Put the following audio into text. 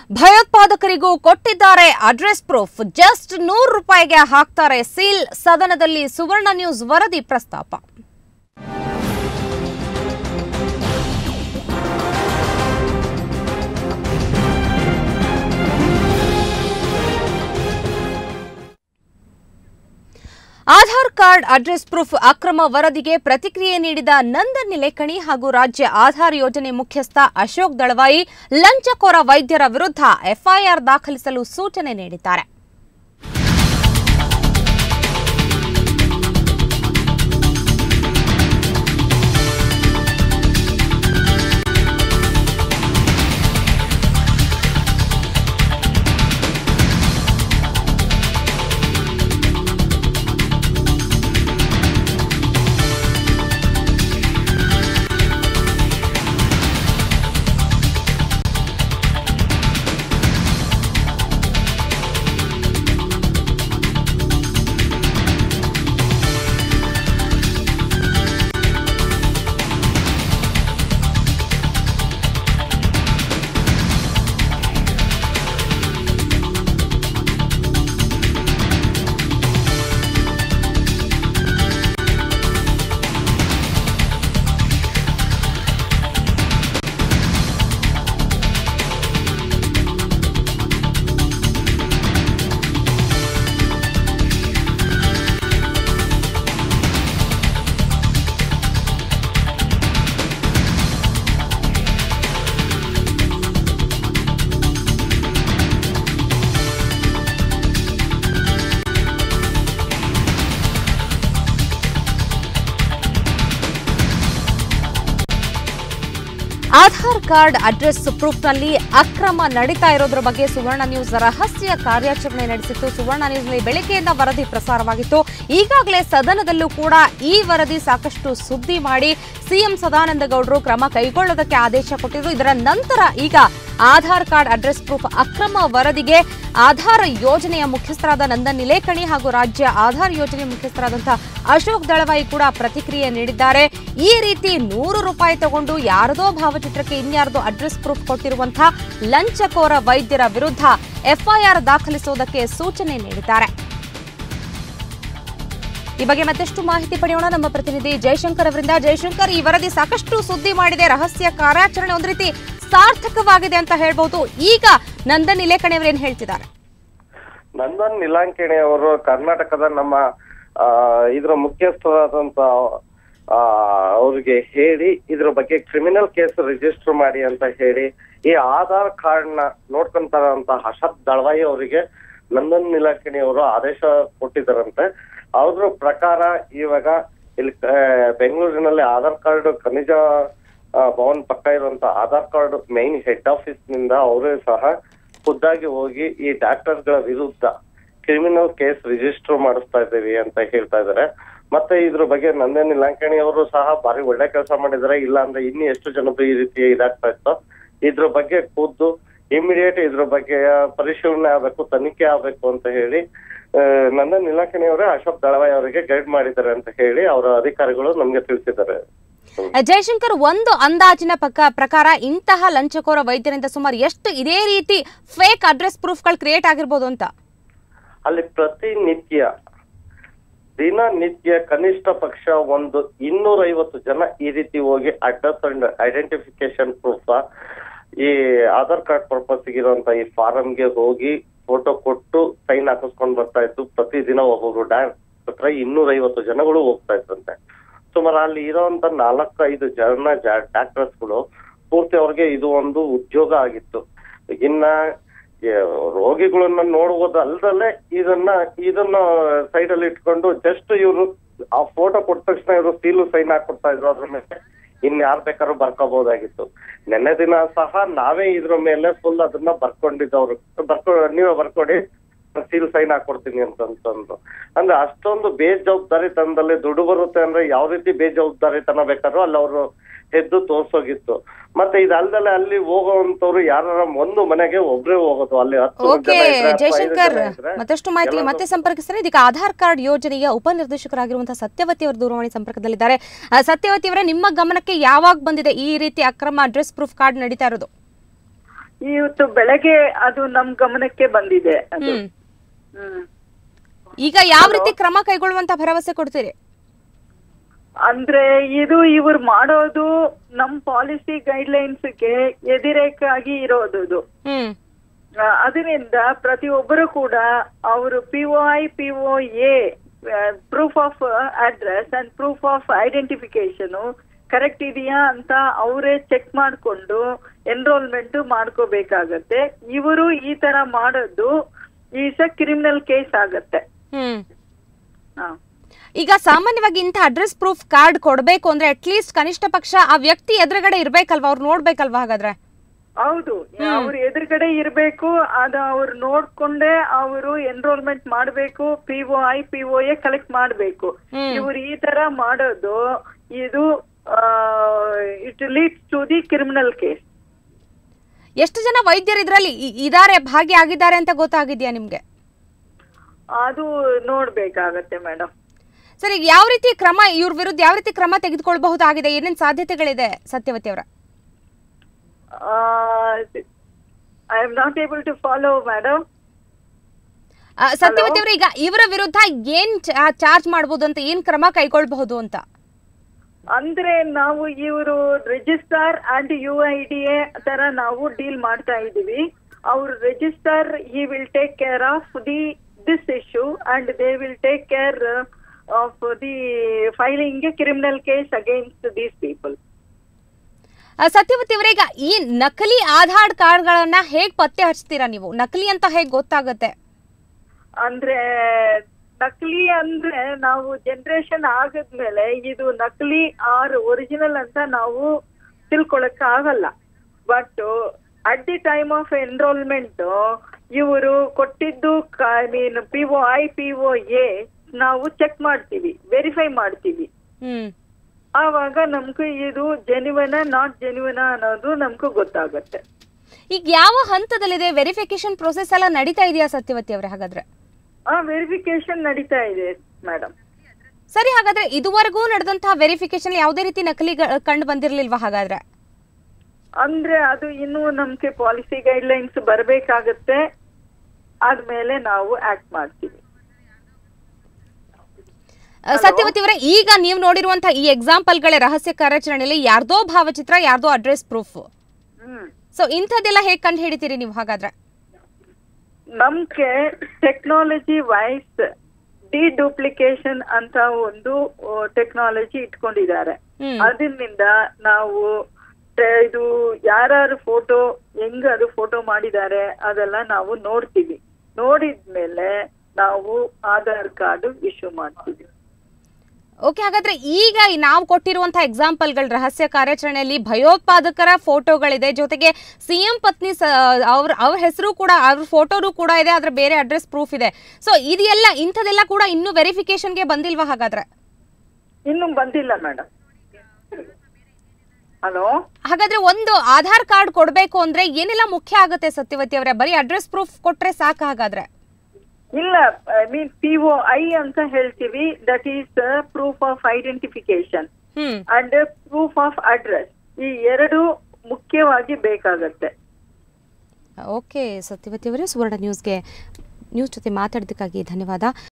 ಭಯೋತ್ಪಾದಕರಿಗೂ ಕೊಟ್ಟಿದ್ದಾರೆ address proof just ನೂರು ರೂಪಾಯಿಗೆ ಹಾಕ್ತಾರೆ ಸೀಲ್ ಸದನದಲ್ಲಿ ಸುವರ್ಣ ನ್ಯೂಸ್ ವರದಿ ಪ್ರಸ್ತಾಪ ಆಧಾರ್ ಕಾರ್ಡ್ ಅಡ್ರೆಸ್ ಪ್ರೂಫ್ ಅಕ್ರಮ ವರದಿಗೆ ಪ್ರತಿಕ್ರಿಯೆ ನೀಡಿದ ನಂದನ್ ನಿಲೇಕಣಿ ಹಾಗೂ ರಾಜ್ಯ ಆಧಾರ್ ಯೋಜನೆ ಮುಖ್ಯಸ್ಥ ಅಶೋಕ್ ದಳವಾಯಿ ಲಂಚಕೋರ ವೈದ್ಯರ ವಿರುದ್ಧ ಎಫ್ಐಆರ್ ದಾಖಲಿಸಲು ಸೂಚನೆ ನೀಡಿದ್ದಾರೆ ಆಧಾರ್ ಕಾರ್ಡ್ ಅಡ್ರೆಸ್ ಪ್ರೂಫ್ನಲ್ಲಿ ಅಕ್ರಮ ನಡೀತಾ ಇರೋದ್ರ ಬಗ್ಗೆ ಸುವರ್ಣ ನ್ಯೂಸ್ ರಹಸ್ಯ ಕಾರ್ಯಾಚರಣೆ ನಡೆಸಿತ್ತು ಸುವರ್ಣ ನ್ಯೂಸ್ನಲ್ಲಿ ಬೆಳಗ್ಗೆಯಿಂದ ವರದಿ ಪ್ರಸಾರವಾಗಿತ್ತು ಈಗಾಗಲೇ ಸದನದಲ್ಲೂ ಕೂಡ ಈ ವರದಿ ಸಾಕಷ್ಟು ಸುದ್ದಿ ಮಾಡಿ ಸಿಎಂ ಸದಾನಂದ ಗೌಡರು ಕ್ರಮ ಕೈಗೊಳ್ಳೋದಕ್ಕೆ ಆದೇಶ ಕೊಟ್ಟಿದ್ರು ಇದರ ನಂತರ ಈಗ ಆಧಾರ್ ಕಾರ್ಡ್ ಅಡ್ರೆಸ್ ಪ್ರೂಫ್ ಅಕ್ರಮ ವರದಿಗೆ ಆಧಾರ್ ಯೋಜನೆಯ ಮುಖ್ಯಸ್ಥರಾದ ನಂದನ್ ನಿಲೇಕಣಿ ಹಾಗೂ ರಾಜ್ಯ ಆಧಾರ್ ಯೋಜನೆ ಮುಖ್ಯಸ್ಥರಾದಂತಹ ಅಶೋಕ್ ದಳವಾಯಿ ಕೂಡ ಪ್ರತಿಕ್ರಿಯೆ ನೀಡಿದ್ದಾರೆ ಈ ರೀತಿ ನೂರು ರೂಪಾಯಿ ತಗೊಂಡು ಯಾರದೋ ಭಾವಚಿತ್ರಕ್ಕೆ ಇನ್ಯಾರದೋ ಅಡ್ರೆಸ್ ಪ್ರೂಫ್ ಕೊಟ್ಟಿರುವಂತಹ ಲಂಚಕೋರ ವೈದ್ಯರ ವಿರುದ್ಧ ಎಫ್ಐಆರ್ ದಾಖಲಿಸುವುದಕ್ಕೆ ಸೂಚನೆ ನೀಡಿದ್ದಾರೆ ಈ ಬಗ್ಗೆ ಮತ್ತಷ್ಟು ಮಾಹಿತಿ ಪಡೆಯೋಣ ನಮ್ಮ ಪ್ರತಿನಿಧಿ ಜಯಶಂಕರ್ ಅವರಿಂದ ಜಯಶಂಕರ್ ಈ ವರದಿ ಸಾಕಷ್ಟು ಸುದ್ದಿ ಮಾಡಿದೆ ರಹಸ್ಯ ಕಾರ್ಯಾಚರಣೆ ಒಂದು ರೀತಿ ಸಾರ್ಥಕವಾಗಿದೆ ಅಂತ ಹೇಳ್ಬಹುದು ಈಗ ನಂದನ್ ಇಲೇಕಣಿ ಅವರೇನ್ ಹೇಳ್ತಿದ್ದಾರೆ ನಂದನ್ ನಿಲಾಂಕಿಣಿ ಅವರು ಕರ್ನಾಟಕದ ನಮ್ಮ ಆ, ಇದ್ರ ಮುಖ್ಯಸ್ಥರಾದಂತ ಆ, ಅವ್ರಿಗೆ ಹೇಳಿ ಇದ್ರ ಬಗ್ಗೆ ಕ್ರಿಮಿನಲ್ ಕೇಸ್ ರಿಜಿಸ್ಟರ್ ಮಾಡಿ ಅಂತ ಹೇಳಿ ಈ ಆಧಾರ್ ಕಾರ್ಡ್ ನ ನೋಡ್ಕೊಂತಾರಂತ ಹರ್ಷದ್ ದಳವಾಯಿ ಅವರಿಗೆ ನಂದನ್ ನಿಲಾಂಕಿಣಿ ಅವರು ಆದೇಶ ಕೊಟ್ಟಿದ್ದಾರಂತೆ ಅವ್ರ ಪ್ರಕಾರ ಇವಾಗ ಇಲ್ಲಿ ಆ, ಬೆಂಗಳೂರಿನಲ್ಲಿ ಆಧಾರ್ ಕಾರ್ಡ್ ಖನಿಜ ಆ, ಭವನ್ ಪಕ್ಕ ಇರುವಂತ Aadhaar card main head office ನಿಂದ ಅವರೇ ಸಹ ಖುದ್ದಾಗಿ ಹೋಗಿ ಈ ಡಾಕ್ಟರ್ ಗಳ ವಿರುದ್ಧ ಕ್ರಿಮಿನಲ್ ಕೇಸ್ ರಿಜಿಸ್ಟರ್ ಮಾಡಿಸ್ತಾ ಇದ್ದೀವಿ ಅಂತ ಹೇಳ್ತಾ ಇದ್ದಾರೆ ಮತ್ತೆ ಇದ್ರ ಬಗ್ಗೆ ನಂದನ್ ನಿಲಾಂಕಣಿ ಅವರು ಸಹ ಬಾರಿ ಒಳ್ಳೆ ಕೆಲಸ ಮಾಡಿದ್ದಾರೆ ಇಲ್ಲ ಅಂದ್ರೆ ಇನ್ನು ಎಷ್ಟು ಜನದ್ದು ಈ ರೀತಿ ಇದಾಗ್ತಾ ಇತ್ತು ಇದ್ರ ಬಗ್ಗೆ ಖುದ್ದು ಇಮಿಡಿಯೇಟ್ ಇದ್ರ ಬಗ್ಗೆ ಪರಿಶೀಲನೆ ಆಗ್ಬೇಕು ತನಿಖೆ ಆಗ್ಬೇಕು ಅಂತ ಹೇಳಿ ಆ, ನಂದನ್ ನಿಲಾಂಕಣಿ ಅವರೇ ಅಶೋಕ್ ದಳವಾಯಿ ಅವರಿಗೆ ಗೈಡ್ ಮಾಡಿದ್ದಾರೆ ಅಂತ ಹೇಳಿ ಅವರ ಅಧಿಕಾರಿಗಳು ನಮ್ಗೆ ತಿಳಿಸಿದ್ದಾರೆ ಜಯಶಂಕರ್ ಒಂದು ಅಂದಾಜಿನ ಪಕ್ಕ ಪ್ರಕಾರ ಇಂತಹ ಲಂಚಕೋರ ವೈದ್ಯರಿಂದ ಸುಮಾರು ಎಷ್ಟು ಇದೇ ರೀತಿ ಫೇಕ್ ಅಡ್ರೆಸ್ ಪ್ರೂಫ್ಗಳು ಕ್ರಿಯೇಟ್ ಆಗಿರ್ಬೋದು ಅಂತ ಅಲ್ಲಿ ಪ್ರತಿನಿತ್ಯ ದಿನನಿತ್ಯ ಕನಿಷ್ಠ ಪಕ್ಷ ಒಂದು ಇನ್ನೂರ ಐವತ್ತು ಜನ ಈ ರೀತಿ ಹೋಗಿ ಅಡ್ರೆಸ್ ಅಂಡ್ ಐಡೆಂಟಿಫಿಕೇಶನ್ ಪ್ರೂಫ್ ಈ ಆಧಾರ್ ಕಾರ್ಡ್ ಪರ್ಪಸ್ ಇರುವಂತ ಈ ಫಾರಂಗೆ ಹೋಗಿ ಫೋಟೋ ಕೊಟ್ಟು ಸೈನ್ ಹಾಕಿಸ್ಕೊಂಡ್ ಬರ್ತಾ ಇತ್ತು ಪ್ರತಿದಿನ ಒಬ್ಬೊಬ್ರು ಡ್ಯಾನ್ಸ್ ಹತ್ರ ಇನ್ನೂರ ಐವತ್ತು ಜನಗಳು ಹೋಗ್ತಾ ಇದ್ರಂತೆ ಸುಮಾರು ಅಲ್ಲಿ ಇರೋಂತ ನಾಲ್ಕು ಐದು ಜನ ಡಾಕ್ಟರ್ಸ್ಗಳು ಪೂರ್ತಿ ಅವ್ರಿಗೆ ಇದು ಒಂದು ಉದ್ಯೋಗ ಆಗಿತ್ತು ಇನ್ನ ಏ, ರೋಗಿಗಳನ್ನ ನೋಡುವುದು ಅಲ್ದಲ್ಲೇ ಇದನ್ನ ಇದನ್ನ ಸೈಡ್ ಅಲ್ಲಿ ಇಟ್ಕೊಂಡು ಜಸ್ಟ್ ಇವರು ಆ ಫೋಟೋ ಕೊಟ್ಟ ತಕ್ಷಣ ಇವರು ಸೀಲು ಸೈನ್ ಹಾಕೊಡ್ತಾ ಇದ್ರು ಅದ್ರ ಮೇಲೆ ಇನ್ ಯಾರ್ ಬೇಕಾದ್ರೂ ಬರ್ಕೋಬಹುದಾಗಿತ್ತು ನೆನ್ನೆ ದಿನ ಸಹ ನಾವೇ ಇದ್ರ ಮೇಲೆ ಫುಲ್ ಅದನ್ನ ಬರ್ಕೊಂಡಿದ್ದವ್ರು ಬರ್ಕೊ ನೀವೇ ಬರ್ಕೊಡಿ ಸೀಲ್ ಸೈನ್ ಹಾಕೊಡ್ತೀನಿ ಅಂತಂತಂದು ಅಂದ್ರೆ ಅಷ್ಟೊಂದು ಬೇಜವಾಬ್ದಾರಿತನದಲ್ಲಿ ದುಡ್ಡು ಬರುತ್ತೆ ಅಂದ್ರೆ ಯಾವ ರೀತಿ ಬೇಜವಾಬ್ದಾರಿತನ ಬೇಕಾದ್ರೂ ಅಲ್ಲಿ ಅವರು ಎದ್ದು ತೋರ್ಸೋಗಿತ್ತು ಮತ್ತೆ ಇದಲ್ದಲೆ ಅಲ್ಲಿ ಹೋಗೋವಂತವ್ರು ಯಾರ ಒಂದು ಮನೆಗೆ ಒಬ್ರೇ ಹೋಗೋದು ಅಲ್ಲಿ ಹತ್ತು ಓಕೆ ಜನ ಇದ್ರೆ ಅಥವಾ ಐದು ಜಯಶಂಕರ್ ಜನ ಇದ್ರೆ ಮತ್ತಷ್ಟು ಮಾಹಿತಿಗೆ ಮತ್ತೆ ಸಂಪರ್ಕಿಸ್ತಾರೆ ಇದೀಗ ಆಧಾರ್ ಕಾರ್ಡ್ ಯೋಜನೆಯ ಉಪನಿರ್ದೇಶಕರಾಗಿರುವಂತಹ ಸತ್ಯವತಿ ಅವರು ದೂರವಾಣಿ ಸಂಪರ್ಕದಲ್ಲಿದ್ದಾರೆ ಆ, ಸತ್ಯವತಿ ಅವರೇ ನಿಮ್ಮ ಗಮನಕ್ಕೆ ಯಾವಾಗ ಬಂದಿದೆ ಈ ರೀತಿ ಅಕ್ರಮ ಅಡ್ರೆಸ್ ಪ್ರೂಫ್ ಕಾರ್ಡ್ ನಡೀತಾ ಇರೋದು ಇವತ್ತು ಬೆಳಗ್ಗೆ ಅದು ನಮ್ ಗಮನಕ್ಕೆ ಬಂದಿದೆ ಅದು ಹ್ಮ್ ಹ್ಮ್ ಈಗ ಯಾವ ರೀತಿ ಕ್ರಮ ಕೈಗೊಳ್ಳುವಂತ ಭರವಸೆ ಕೊಡ್ತೀರಿ ಅಂದ್ರೆ ಇದು ಇವ್ರು ಮಾಡೋದು ನಮ್ ಪಾಲಿಸಿ ಗೈಡ್ಲೈನ್ಸ್ಗೆ ಎದಿರೇಕಾಗಿ ಇರೋದು ಇದು. ಹ್ಮ್ ಆ, ಅದರಿಂದ ಪ್ರತಿಯೊಬ್ಬರು ಕೂಡ ಅವರು P O I P O A proof of address and proof of identification correct ಇದೆಯಾ ಅಂತ ಅವರೇ ಚೆಕ್ ಮಾಡಿಕೊಂಡು ಎನ್ರೋಲ್ಮೆಂಟ್ ಮಾಡ್ಕೋಬೇಕಾಗತ್ತೆ ಇವರು ಈ ತರ ಮಾಡೋದು ಈಸ್ ಅ ಕ್ರಿಮಿನಲ್ ಕೇಸ್ ಆಗತ್ತೆ ಹ್ಮ್ ಹಾ ಈಗ ಸಾಮಾನ್ಯವಾಗಿ ಇಂಥ ಅಡ್ರೆಸ್ ಪ್ರೂಫ್ ಕಾರ್ಡ್ ಕೊಡ್ಬೇಕು ಅಂದ್ರೆ ಅಟ್ಲೀಸ್ಟ್ ಕನಿಷ್ಠ ಪಕ್ಷ ಆ ವ್ಯಕ್ತಿ ಎದುರುಗಡೆ ಇರ್ಬೇಕಲ್ವಾ ಅವ್ರು ನೋಡ್ಬೇಕಲ್ವಾ ಹಾಗಾದ್ರೆ ಹೌದು ಅವ್ರ ಎದುರುಗಡೆ ಇರ್ಬೇಕು ಅದ ಅವ್ರು ನೋಡ್ಕೊಂಡೇ ಅವರು ಎನ್ರೋಲ್ಮೆಂಟ್ ಮಾಡ್ಬೇಕು P O I P O A collect ಮಾಡ್ಬೇಕು ಹ್ಮ್. ಇವ್ರು ಈ ತರ ಮಾಡೋದು ಇದು it leads to the criminal case ಎಷ್ಟು ಜನ ವೈದ್ಯರು ಇದ್ರಲ್ಲಿ ಇ- ಇದಾರೆ ಭಾಗಿಯಾಗಿದ್ದಾರೆ ಅಂತ ಗೊತ್ತಾಗಿದ್ಯಾ ನಿಮ್ಗೆ ಅದು ನೋಡ್ಬೇಕಾಗತ್ತೆ ಮೇಡಮ್ ಸರ್ ಈಗ ಯಾವ ರೀತಿ ಕ್ರಮ ಇವ್ರ ವಿರುದ್ಧ ಯಾವ ರೀತಿ ಕ್ರಮ ತೆಗೆದುಕೊಳ್ಬಹುದಾಗಿದೆ ಏನೇನ್ ಸಾಧ್ಯತೆಗಳಿದೆ ಸತ್ಯವತಿ ಅವರ I am not able to follow madam Satyavathi ಅವರ ಈಗ ಇವರ ವಿರುದ್ಧ ಏನ್ ಚಾರ್ಜ್ ಮಾಡಬಹುದು ಅಂತ ಏನ್ ಕ್ರಮ ಕೈಗೊಳ್ಳಬಹುದು ಅಂತ ಅಂದ್ರೆ ನಾವು ಇವರು register and U I D A ತರ ನಾವು ಡೀಲ್ ಮಾಡ್ತಾ ಇದೀವಿ ಅವ್ರ ರಿಜಿಸ್ಟರ್ ಈ will take care of the this issue and they will take care of the filing criminal case against these people ಆ, ಸತ್ಯವತಿ ಅವರೇ ಈಗ ಈ ನಕಲಿ ಆಧಾರ್ ಕಾರ್ಡ್ಗಳನ್ನ ಹೇಗ್ ಪತ್ತೆ ಹಚ್ತೀರಾ ನೀವು ನಕಲಿ ಅಂತ ಹೇಗ್ ಗೊತ್ತಾಗುತ್ತೆ ಅಂದ್ರೆ ನಕಲಿ ಅಂದ್ರೆ ನಾವು ಜನರೇಷನ್ ಆಗದ್ಮೇಲೆ ಇದು ನಕಲಿ ಆರ್ ಒರಿಜಿನಲ್ ಅಂತ ನಾವು ತಿಳ್ಕೊಳಕ್ ಆಗಲ್ಲ but at the time of enrolment ಇವರು ಕೊಟ್ಟಿದ್ದು mean P O I P O A ನಾವು ಚೆಕ್ ಮಾಡ್ತೀವಿ ವೆರಿಫೈ ಮಾಡ್ತೀವಿ ಹ್ಮ್ ಆವಾಗ ನಮ್ಗೆ ಇದು ಜೆನ್ಯುವನ ನಾಟ್ ಜೆನ್ಯುವನ ಅನ್ನೋದು ನಮ್ಗೆ ಗೊತ್ತಾಗುತ್ತೆ ಈಗ ಯಾವ ಹಂತದಲ್ಲಿದೆ ವೆರಿಫಿಕೇಶನ್ ಪ್ರೊಸೆಸ್ ಎಲ್ಲ ನಡೀತಾ ಇದೆಯಾ ಸತ್ಯವತಿ ಅವರೇ ಹಾಗಾದ್ರೆ ಆ ವೆರಿಫಿಕೇಶನ್ ನಡೀತಾ ಇದೆ ಮೇಡಮ್ ಸರಿ ಹಾಗಾದ್ರೆ ಇದುವರೆಗೂ ನಡೆದಂತಹ ವೆರಿಫಿಕೇಶನ್ ಯಾವುದೇ ರೀತಿ ನಕಲಿ ಕಂಡು ಬಂದಿರ್ಲಿಲ್ವಾ ಹಾಗಾದ್ರೆ ಅಂದ್ರೆ ಅದು ಇನ್ನು ನಮ್ಗೆ ಪಾಲಿಸಿ ಗೈಡ್ಲೈನ್ಸ್ ಬರ್ಬೇಕಾಗತ್ತೆ ಆದ್ಮೇಲೆ ನಾವು ಆಕ್ಟ್ ಮಾಡ್ತೀವಿ ಆ, ಸತ್ಯವತಿ ಅವರೇ ಈಗ ನೀವು ನೋಡಿರುವಂತಹ ಈ ಎಕ್ಸಾಂಪಲ್ಗಳೇ ರಹಸ್ಯ ಕಾರ್ಯಾಚರಣೆಯಲ್ಲಿ ಯಾರ್ದೋ ಭಾವಚಿತ್ರ ಯಾರ್ದೋ ಅಡ್ರೆಸ್ ಪ್ರೂಫ್ ಹ್ಮ್ ಸೊ ಇಂಥದ್ದೆಲ್ಲ ಹೇಗೆ ಕಂಡು ಹಿಡಿತೀರಿ ನೀವು ಹಾಗಾದ್ರೆ ನಮ್ಗೆ ಟೆಕ್ನಾಲಜಿ ವೈಸ್ ಡಿ ಡೂಪ್ಲಿಕೇಶನ್ ಅಂತ ಒಂದು ಟೆಕ್ನಾಲಜಿ ಇಟ್ಕೊಂಡಿದ್ದಾರೆ ಹ್ಮ್. ಅದರಿಂದ ನಾವು ಟ- ಇದು ಯಾರು ಫೋಟೋ ಹೆಂಗ್ ಅದು ಫೋಟೋ ಮಾಡಿದ್ದಾರೆ ಅದೆಲ್ಲ ನಾವು ನೋಡ್ತೀವಿ ನೋಡಿದ್ಮೇಲೆ ನಾವು ಆಧಾರ್ ಕಾರ್ಡ್ ಇಶ್ಯೂ ಮಾಡ್ತೀವಿ ಓಕೆ ಹಾಗಾದ್ರೆ ಈಗ ಈ ನಾವು ಕೊಟ್ಟಿರುವಂತಹ ಎಕ್ಸಾಂಪಲ್ಗಳು ರಹಸ್ಯ ಕಾರ್ಯಾಚರಣೆಯಲ್ಲಿ ಭಯೋತ್ಪಾದಕರ ಫೋಟೋಗಳಿದೆ ಜೊತೆಗೆ ಸಿಎಂ ಪತ್ನಿ ಸ- ಅವ್ರ ಅವ್ರ ಹೆಸರು ಕೂಡ ಅವ್ರ ಫೋಟೋನು ಕೂಡ ಇದೆ ಆದ್ರೆ ಬೇರೆ ಅಡ್ರೆಸ್ ಪ್ರೂಫ್ ಇದೆ ಸೊ ಇದೆಲ್ಲ ಇಂಥದೆಲ್ಲ ಕೂಡ ಇನ್ನೂ ವೆರಿಫಿಕೇಶನ್ಗೆ ಬಂದಿಲ್ವಾ ಹಾಗಾದ್ರೆ ಇನ್ನು ಬಂದಿಲ್ಲ ಮೇಡಮ್ ಹಲೋ ಹಾಗಾದ್ರೆ ಒಂದು ಆಧಾರ್ ಕಾರ್ಡ್ ಕೊಡಬೇಕು ಅಂದ್ರೆ ಏನೆಲ್ಲ ಮುಖ್ಯ ಆಗುತ್ತೆ ಸತ್ಯವತಿ ಅವರೇ ಬರೀ ಅಡ್ರೆಸ್ ಪ್ರೂಫ್ ಕೊಟ್ರೆ ಸಾಕು ಹಾಗಾದ್ರೆ ಇಲ್ಲ I mean P O I ಅಂತ ಹೇಳ್ತೀವಿ that is proof of identification hmm and proof of address ಈ ಎರಡು ಮುಖ್ಯವಾಗಿ ಬೇಕಾಗತ್ತೆ ಓಕೆ ಸತ್ಯವತಿ ಅವರೇ ಸುವರ್ಣ ನ್ಯೂಸ್ಗೆ ನ್ಯೂಸ್ ಜೊತೆ ಮಾತಾಡೋದಕ್ಕಾಗಿ ಧನ್ಯವಾದ